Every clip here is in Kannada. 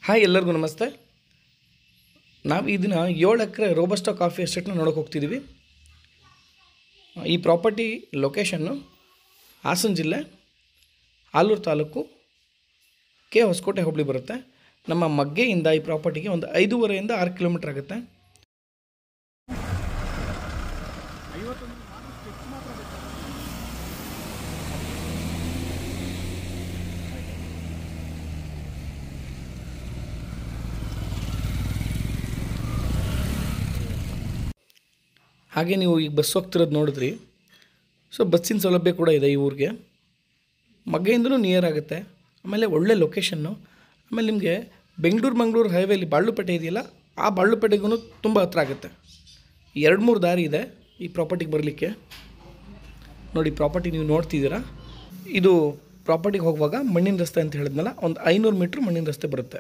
ಹಾಯ್ ಎಲ್ಲರಿಗೂ ನಮಸ್ತೆ ನಾವು ಈ ದಿನ ಏಳು ಎಕರೆ ರೋಬಸ್ಟಾ ಕಾಫಿ ಎಸ್ಟೇಟ್ನ ನೋಡೋಕೆ ಹೋಗ್ತಿದ್ದೀವಿ ಈ ಪ್ರಾಪರ್ಟಿ ಲೊಕೇಶನ್ನು ಹಾಸನ ಜಿಲ್ಲೆ ಆಲೂರು ತಾಲೂಕು ಕೆ ಹೊಸಕೋಟೆ ಹೋಬಳಿ ಬರುತ್ತೆ ನಮ್ಮ ಮಗ್ಗೆಯಿಂದ ಈ ಪ್ರಾಪರ್ಟಿಗೆ ಒಂದು ಐದೂವರೆಯಿಂದ ಆರು ಕಿಲೋಮೀಟ್ರ್ ಆಗುತ್ತೆ ಹಾಗೆ ನೀವು ಈಗ ಬಸ್ ಹೋಗ್ತಿರೋದು ನೋಡಿದ್ರಿ ಸೊ ಬಸ್ಸಿನ ಸೌಲಭ್ಯ ಕೂಡ ಇದೆ ಈ ಊರಿಗೆ ಮಗ್ಗೆಯಿಂದನೂ ನಿಯರ್ ಆಗುತ್ತೆ ಆಮೇಲೆ ಒಳ್ಳೆ ಲೊಕೇಶನ್ನು ಆಮೇಲೆ ನಿಮಗೆ ಬೆಂಗಳೂರು ಮಂಗಳೂರು ಹೈವೇಲಿ ಬಾಳುಪೇಟೆ ಇದೆಯಲ್ಲ ಆ ಬಾಳುಪೇಟೆಗೂ ತುಂಬ ಹತ್ರ ಆಗುತ್ತೆ ಎರಡು ಮೂರು ದಾರಿ ಇದೆ ಈ ಪ್ರಾಪರ್ಟಿಗೆ ಬರಲಿಕ್ಕೆ ನೋಡಿ ಪ್ರಾಪರ್ಟಿ ನೀವು ನೋಡ್ತಿದ್ದೀರಾ ಇದು ಪ್ರಾಪರ್ಟಿಗೆ ಹೋಗುವಾಗ ಮಣ್ಣಿನ ರಸ್ತೆ ಅಂತ ಹೇಳಿದ್ನಲ್ಲ ಒಂದು ಐನೂರು ಮೀಟ್ರ್ ಮಣ್ಣಿನ ರಸ್ತೆ ಬರುತ್ತೆ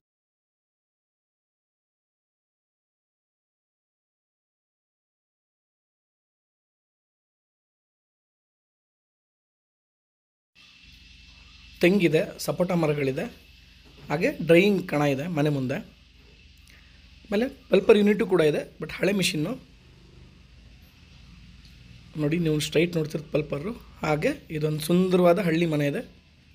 ತೆಂಗಿದೆ ಸಪೋಟ ಮರಗಳಿದೆ ಹಾಗೆ ಡ್ರೈಯಿಂಗ್ ಕಣ ಇದೆ ಮನೆ ಮುಂದೆ ಆಮೇಲೆ ಪಲ್ಪರ್ ಯೂನಿಟು ಕೂಡ ಇದೆ ಬಟ್ ಹಳೆ ಮಿಷಿನ್ನು ನೋಡಿ ನೀವು ಸ್ಟ್ರೈಟ್ ನೋಡ್ತಿರೋದು ಪಲ್ಪರು ಹಾಗೆ ಇದೊಂದು ಸುಂದರವಾದ ಹಳ್ಳಿ ಮನೆ ಇದೆ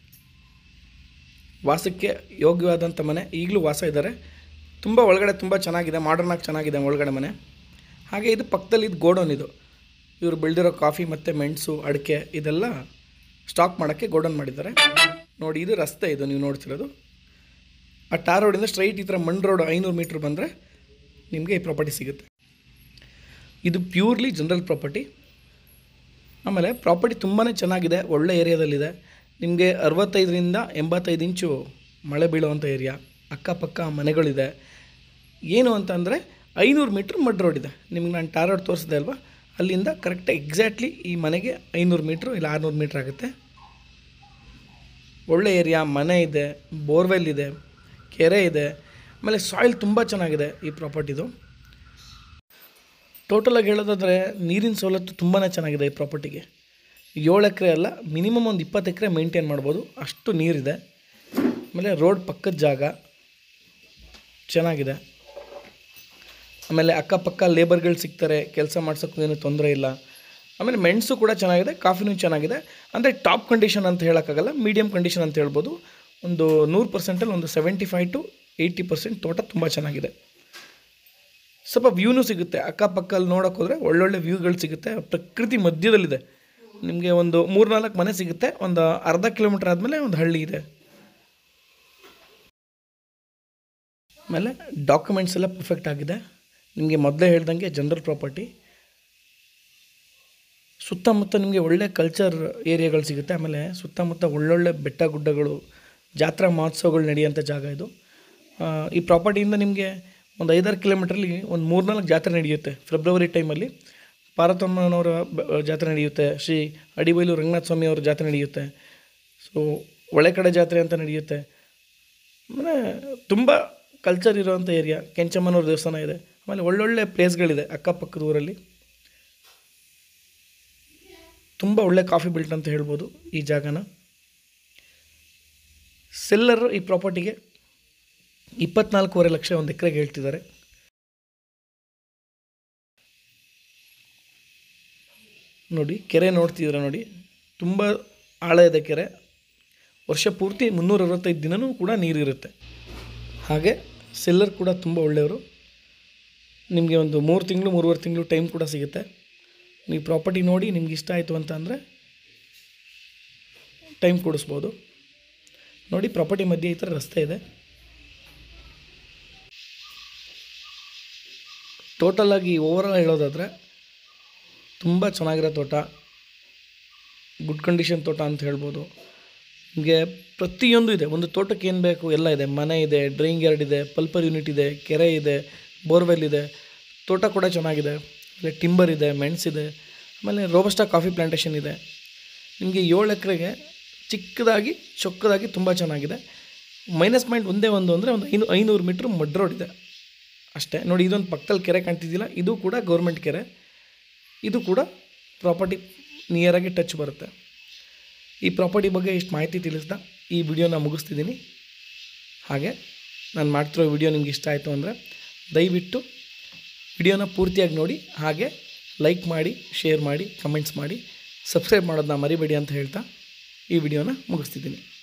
ವಾಸಕ್ಕೆ ಯೋಗ್ಯವಾದಂಥ ಮನೆ ಈಗಲೂ ವಾಸ ಇದ್ದಾರೆ ತುಂಬ ಒಳಗಡೆ ತುಂಬ ಚೆನ್ನಾಗಿದೆ ಮಾಡರ್ನಾಗಿ ಚೆನ್ನಾಗಿದೆ ಒಳಗಡೆ ಮನೆ ಹಾಗೆ ಇದು ಪಕ್ಕದಲ್ಲಿ ಇದು ಗೋಡೌನ್ ಇದು ಇವರು ಬೆಳೆದಿರೋ ಕಾಫಿ ಮತ್ತು ಮೆಣಸು ಅಡಿಕೆ ಇದೆಲ್ಲ ಸ್ಟಾಕ್ ಮಾಡೋಕ್ಕೆ ಗೋಡೌನ್ ಮಾಡಿದ್ದಾರೆ ನೋಡಿ ಇದು ರಸ್ತೆ ಇದು ನೀವು ನೋಡ್ತಿರೋದು ಆ ಟಾರ್ ರೋಡಿಂದ ಸ್ಟ್ರೈಟ್ ಈ ಥರ ಮಣ್ ರೋಡ್ ಐನೂರು ಮೀಟ್ರ್ ಬಂದರೆ ನಿಮಗೆ ಈ ಪ್ರಾಪರ್ಟಿ ಸಿಗುತ್ತೆ ಇದು ಪ್ಯೂರ್ಲಿ ಜನರಲ್ ಪ್ರಾಪರ್ಟಿ ಆಮೇಲೆ ಪ್ರಾಪರ್ಟಿ ತುಂಬಾ ಚೆನ್ನಾಗಿದೆ ಒಳ್ಳೆ ಏರಿಯಾದಲ್ಲಿದೆ ನಿಮಗೆ ಅರವತ್ತೈದರಿಂದ ಎಂಬತ್ತೈದು ಇಂಚು ಮಳೆ ಬೀಳುವಂಥ ಏರಿಯಾ ಅಕ್ಕಪಕ್ಕ ಮನೆಗಳಿದೆ ಏನು ಅಂತ ಅಂದರೆ ಐನೂರು ಮೀಟ್ರ್ ಮಡ್ ರೋಡ್ ಇದೆ ನಿಮ್ಗೆ ನಾನು ಟಾರ್ ರೋಡ್ ತೋರಿಸಿದೆ ಅಲ್ವಾ ಅಲ್ಲಿಂದ ಕರೆಕ್ಟ್ ಎಕ್ಸಾಕ್ಟ್ಲಿ ಈ ಮನೆಗೆ ಐನೂರು ಮೀಟ್ರು ಇಲ್ಲ ಆರುನೂರು ಮೀಟ್ರ್ ಆಗುತ್ತೆ ಒಳ್ಳೆ ಏರಿಯಾ ಮನೆ ಇದೆ ಬೋರ್ವೆಲ್ ಇದೆ ಕೆರೆ ಇದೆ ಆಮೇಲೆ ಸಾಯಿಲ್ ತುಂಬ ಚೆನ್ನಾಗಿದೆ ಈ ಪ್ರಾಪರ್ಟಿದು ಟೋಟಲಾಗಿ ಹೇಳೋದಾದರೆ ನೀರಿನ ಸವಲತ್ತು ತುಂಬಾ ಚೆನ್ನಾಗಿದೆ ಈ ಪ್ರಾಪರ್ಟಿಗೆ ಏಳು ಎಕರೆ ಅಲ್ಲ ಮಿನಿಮಮ್ ಒಂದು ಇಪ್ಪತ್ತು ಎಕರೆ ಮೇಂಟೈನ್ ಮಾಡ್ಬೋದು ಅಷ್ಟು ನೀರಿದೆ ಆಮೇಲೆ ರೋಡ್ ಪಕ್ಕದ ಜಾಗ ಚೆನ್ನಾಗಿದೆ ಆಮೇಲೆ ಅಕ್ಕಪಕ್ಕ ಲೇಬರ್ಗಳು ಸಿಗ್ತಾರೆ ಕೆಲಸ ಮಾಡ್ಸೋಕ್ಕೂ ಏನು ತೊಂದರೆ ಇಲ್ಲ ಆಮೇಲೆ ಮೆಣಸು ಕೂಡ ಚೆನ್ನಾಗಿದೆ ಕಾಫಿನೂ ಚೆನ್ನಾಗಿದೆ ಅಂದರೆ ಟಾಪ್ ಕಂಡೀಷನ್ ಅಂತ ಹೇಳೋಕ್ಕಾಗಲ್ಲ ಮೀಡಿಯಮ್ ಕಂಡೀಷನ್ ಅಂತ ಹೇಳ್ಬೋದು ಒಂದು ನೂರು ಪರ್ಸೆಂಟಲ್ಲಿ ಒಂದು seventy five to eighty percent ತೋಟ ತುಂಬ ಚೆನ್ನಾಗಿದೆ ಸ್ವಲ್ಪ ವ್ಯೂನೂ ಸಿಗುತ್ತೆ ಅಕ್ಕಪಕ್ಕಲ್ಲಿ ನೋಡೋಕೆ ಹೋದರೆ ಒಳ್ಳೊಳ್ಳೆ ವ್ಯೂಗಳು ಸಿಗುತ್ತೆ ಪ್ರಕೃತಿ ಮಧ್ಯದಲ್ಲಿದೆ ನಿಮಗೆ ಒಂದು ಮೂರ್ನಾಲ್ಕು ಮನೆ ಸಿಗುತ್ತೆ ಒಂದು ಅರ್ಧ ಕಿಲೋಮೀಟ್ರ್ ಆದಮೇಲೆ ಒಂದು ಹಳ್ಳಿ ಇದೆ ಆಮೇಲೆ ಡಾಕ್ಯುಮೆಂಟ್ಸ್ ಎಲ್ಲ ಪರ್ಫೆಕ್ಟ್ ಆಗಿದೆ ನಿಮಗೆ ಮೊದಲೇ ಹೇಳ್ದಂಗೆ ಜನರಲ್ ಪ್ರಾಪರ್ಟಿ ಸುತ್ತಮುತ್ತ ನಿಮಗೆ ಒಳ್ಳೆ ಕಲ್ಚರ್ ಏರಿಯಾಗಳು ಸಿಗುತ್ತೆ ಆಮೇಲೆ ಸುತ್ತಮುತ್ತ ಒಳ್ಳೊಳ್ಳೆ ಬೆಟ್ಟ ಗುಡ್ಡಗಳು ಜಾತ್ರಾ ಮಹೋತ್ಸವಗಳು ನಡೆಯೋಂಥ ಜಾಗ ಇದು ಆ, ಈ ಪ್ರಾಪರ್ಟಿಯಿಂದ ನಿಮಗೆ ಒಂದು ಐದಾರು ಕಿಲೋಮೀಟ್ರಲ್ಲಿ ಒಂದು ಮೂರ್ನಾಲ್ಕು ಜಾತ್ರೆ ನಡೆಯುತ್ತೆ ಫೆಬ್ರವರಿ ಟೈಮಲ್ಲಿ ಪಾರ್ವತಮ್ಮನವರ ಬ- ಜಾತ್ರೆ ನಡೆಯುತ್ತೆ ಶ್ರೀ ಅಡಿಬೈಲು ರಂಗನಾಥ ಸ್ವಾಮಿ ಅವರ ಜಾತ್ರೆ ನಡೆಯುತ್ತೆ ಸೊ ಒಳೆಕಡೆ ಜಾತ್ರೆ ಅಂತ ನಡೆಯುತ್ತೆ ಅಂದರೆ ತುಂಬ ಕಲ್ಚರ್ ಇರೋವಂಥ ಏರಿಯಾ ಕೆಂಚಮ್ಮನವ್ರ ದೇವಸ್ಥಾನ ಇದೆ ಆಮೇಲೆ ಒಳ್ಳೊಳ್ಳೆ ಪ್ಲೇಸ್ಗಳಿದೆ ಅಕ್ಕಪಕ್ಕದ ಊರಲ್ಲಿ ತುಂಬ ಒಳ್ಳೆ ಕಾಫಿ ಬಿಲ್ಟ್ ಅಂತ ಹೇಳ್ಬೋದು ಈ ಜಾಗನ ಸೆಲ್ಲರ್ ಈ ಪ್ರಾಪರ್ಟಿಗೆ ಇಪ್ಪತ್ನಾಲ್ಕೂವರೆ ಲಕ್ಷ ಒಂದು ಎಕರೆಗೆ ಹೇಳ್ತಿದ್ದಾರೆ ನೋಡಿ ಕೆರೆ ನೋಡ್ತಿದ್ದೀರ ನೋಡಿ ತುಂಬ ಆಳ ಇದೆ ಕೆರೆ ವರ್ಷ ಪೂರ್ತಿ ಮುನ್ನೂರ ಅರವತ್ತೈದು ದಿನವೂ ಕೂಡ ನೀರಿರುತ್ತೆ ಹಾಗೆ ಸೆಲ್ಲರ್ ಕೂಡ ತುಂಬ ಒಳ್ಳೆಯವರು ನಿಮಗೆ ಒಂದು ಮೂರು ತಿಂಗಳು ಮೂರುವರೆ ತಿಂಗಳು ಟೈಮ್ ಕೂಡ ಸಿಗುತ್ತೆ ನೀವು ಪ್ರಾಪರ್ಟಿ ನೋಡಿ ನಿಮ್ಗೆ ಇಷ್ಟ ಆಯಿತು ಅಂತ ಅಂದರೆ ಟೈಮ್ ಕೊಡಿಸ್ಬೋದು ನೋಡಿ ಪ್ರಾಪರ್ಟಿ ಮಧ್ಯೆ ಈ ಥರ ರಸ್ತೆ ಇದೆ ಟೋಟಲಾಗಿ ಓವರಾಲ್ ಹೇಳೋದಾದರೆ ತುಂಬ ಚೆನ್ನಾಗಿರೋ ತೋಟ ಗುಡ್ ಕಂಡೀಷನ್ ತೋಟ ಅಂತ ಹೇಳ್ಬೋದು ನಿಮಗೆ ಪ್ರತಿಯೊಂದು ಇದೆ ಒಂದು ತೋಟಕ್ಕೆ ಏನು ಬೇಕು ಎಲ್ಲ ಇದೆ ಮನೆ ಇದೆ ಡ್ರೈಯಿಂಗ್ ಯಾರ್ಡ್ ಇದೆ ಪಲ್ಪರ್ ಯೂನಿಟ್ ಇದೆ ಕೆರೆ ಇದೆ ಬೋರ್ವೆಲ್ ಇದೆ ತೋಟ ಕೂಡ ಚೆನ್ನಾಗಿದೆ ಆಮೇಲೆ ಟಿಂಬರ್ ಇದೆ ಮೆಣಸಿದೆ ಆಮೇಲೆ ರೋಬಸ್ಟಾ ಕಾಫಿ ಪ್ಲಾಂಟೇಷನ್ ಇದೆ ನಿಮಗೆ ಏಳು ಎಕರೆಗೆ ಚಿಕ್ಕದಾಗಿ ಚೊಕ್ಕದಾಗಿ ತುಂಬ ಚೆನ್ನಾಗಿದೆ ಮೈನಸ್ ಪಾಯಿಂಟ್ ಒಂದೇ ಒಂದು ಅಂದರೆ ಒಂದು ಐನೂ ಐನೂರು ಮೀಟ್ರ್ ಮಡ್ ರೋಡ್ ಇದೆ ಅಷ್ಟೇ ನೋಡಿ ಇದೊಂದು ಪಕ್ಕದಲ್ಲಿ ಕೆರೆ ಕಾಣ್ತಿದ್ದಿಲ್ಲ ಇದು ಕೂಡ ಗೌರ್ಮೆಂಟ್ ಕೆರೆ ಇದು ಕೂಡ ಪ್ರಾಪರ್ಟಿ ನಿಯರಾಗಿ ಟಚ್ ಬರುತ್ತೆ ಈ ಪ್ರಾಪರ್ಟಿ ಬಗ್ಗೆ ಇಷ್ಟು ಮಾಹಿತಿ ತಿಳಿಸ್ತಾ ಈ ವಿಡಿಯೋನ ಮುಗಿಸ್ತಿದ್ದೀನಿ ಹಾಗೆ ನಾನು ಮಾಡ್ತಿರೋ ವಿಡಿಯೋ ನಿಮ್ಗೆ ಇಷ್ಟ ಆಯಿತು ಅಂದರೆ ದಯವಿಟ್ಟು ವಿಡಿಯೋನ ಪೂರ್ತಿಯಾಗಿ ನೋಡಿ ಹಾಗೆ ಲೈಕ್ ಮಾಡಿ ಶೇರ್ ಮಾಡಿ ಕಮೆಂಟ್ಸ್ ಮಾಡಿ ಸಬ್ಸ್ಕ್ರೈಬ್ ಮಾಡೋದನ್ನ ಮರಿಬೇಡಿ ಅಂತ ಹೇಳ್ತಾ ಈ ವಿಡಿಯೋನ ಮುಗಿಸ್ತಿದ್ದೀನಿ